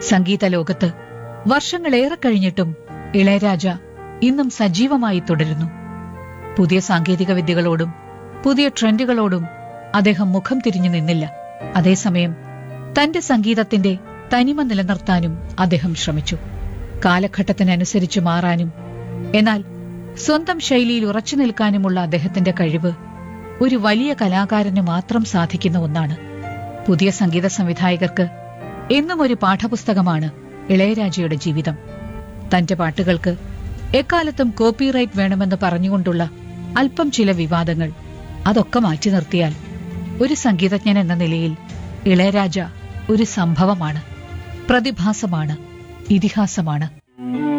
സംഗീത ലോകത്ത് വർഷങ്ങളേറെ കഴിഞ്ഞിട്ടും ഇളയരാജ ഇന്നും സജീവമായി തുടരുന്നു പുതിയ സാങ്കേതിക വിദ്യകളോടും പുതിയ ട്രെൻഡുകളോടും അദ്ദേഹം മുഖം തിരിഞ്ഞു നിന്നില്ല അതേസമയം തന്റെ സംഗീതത്തിന്റെ തനിമ നിലനിർത്താനും അദ്ദേഹം ശ്രമിച്ചു കാലഘട്ടത്തിനനുസരിച്ച് മാറാനും എന്നാൽ സ്വന്തം ശൈലിയിൽ ഉറച്ചു നിൽക്കാനുമുള്ള അദ്ദേഹത്തിന്റെ കഴിവ് ഒരു വലിയ കലാകാരന് മാത്രം സാധിക്കുന്ന ഒന്നാണ് പുതിയ സംഗീത സംവിധായകർക്ക് എന്നും ഒരു പാഠപുസ്തകമാണ് ഇളയരാജയുടെ ജീവിതം തന്റെ പാട്ടുകൾക്ക് എക്കാലത്തും കോപ്പിറൈറ്റ് വേണമെന്ന് പറഞ്ഞുകൊണ്ടുള്ള അല്പം ചില വിവാദങ്ങൾ അതൊക്കെ മാറ്റി നിർത്തിയാൽ ഒരു സംഗീതജ്ഞൻ എന്ന നിലയിൽ ഇളയരാജ ഒരു സംഭവമാണ് പ്രതിഭാസമാണ് ഇതിഹാസമാണ്